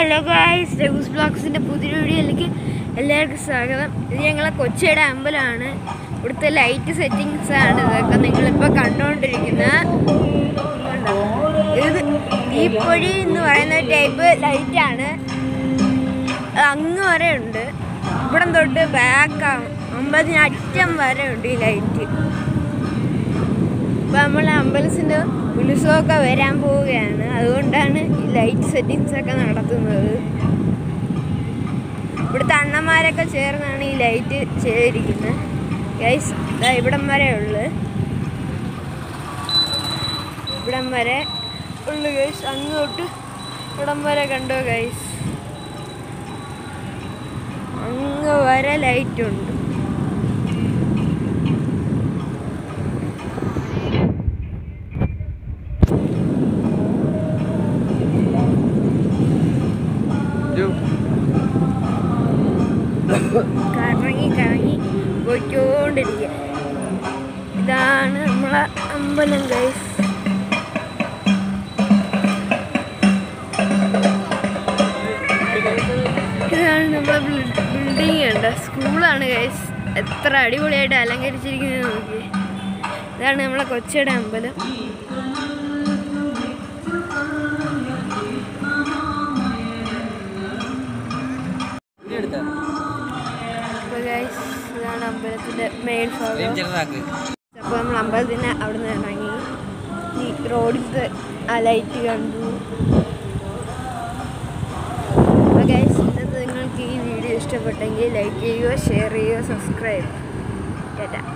Hello guys രഘുസ് ബ്ലോഗ്സിൻ്റെ പുതിയ വീഡിയോയിലേക്ക് എല്ലാവർക്കും സ്വാഗതം ഇത് ഞങ്ങളെ കൊച്ചിയുടെ അമ്പലമാണ് ഇവിടുത്തെ ലൈറ്റ് സെറ്റിങ്സ് ആണ് ഇതൊക്കെ നിങ്ങളിപ്പോൾ കണ്ടുകൊണ്ടിരിക്കുന്ന കണ്ടോ? ഇത് തീപ്പൊഴി എന്ന് പറയുന്ന ടൈപ്പ് ലൈറ്റാണ് അങ്ങ് വരെ ഉണ്ട് ഇവിടം തൊട്ട് ബാക്ക് അമ്പലത്തിന് അറ്റം വരെ ഉണ്ട് ഈ ലൈറ്റ് ഇപ്പം നമ്മൾ അമ്പലത്തിൻ്റെ ഉത്സവമൊക്കെ വരാൻ പോവുകയാണ് അതുകൊണ്ടാണ് ഈ ലൈറ്റ് സെറ്റിങ്സ് ഒക്കെ നടത്തുന്നത് ഇവിടുത്തെ അണ്ണന്മാരൊക്കെ ചേർന്നാണ് ഈ ലൈറ്റ് ചെയ്തിരിക്കുന്നത് ഗൈസ് ഇതാ ഇവിടം വരെ ഉള്ളു ഇവിടം വരെ ഉള്ളു ഗൈസ് അങ്ങോട്ട് ഇവിടം വരെ കണ്ടോ ഗൈസ് അങ്ങ് വരെ ലൈറ്റ് ഉണ്ട് കറങ്ങി കറങ്ങി പോയിക്കൊണ്ടിരിക്കുക ഇതാണ് നമ്മളെ അമ്പലം ഗൈസ് ഇതാണ് നമ്മളെ ബിൽഡിങ് കണ്ട സ്കൂളാണ് ഗൈസ് എത്ര അടിപൊളിയായിട്ട് അലങ്കരിച്ചിരിക്കുന്നത് നോക്കി ഇതാണ് നമ്മളെ കൊച്ചിയുടെ അമ്പലം അപ്പോൾ ഗൈസ് ഇതാണ് അമ്പലത്തിൻ്റെ മെയിൻ ഭാഗം അപ്പോൾ നമ്മൾ അമ്പലത്തിന് അവിടെ നിന്ന് ഇറങ്ങി ഈ റോഡിലത്തെ ആ ലൈറ്റ് കണ്ടു അപ്പോൾ ഗൈസ് ഇന്നത്തെ നിങ്ങൾക്ക് ഈ വീഡിയോ ഇഷ്ടപ്പെട്ടെങ്കിൽ ലൈക്ക് ചെയ്യുക ഷെയർ ചെയ്യുക സബ്സ്ക്രൈബ് കേട്ടാ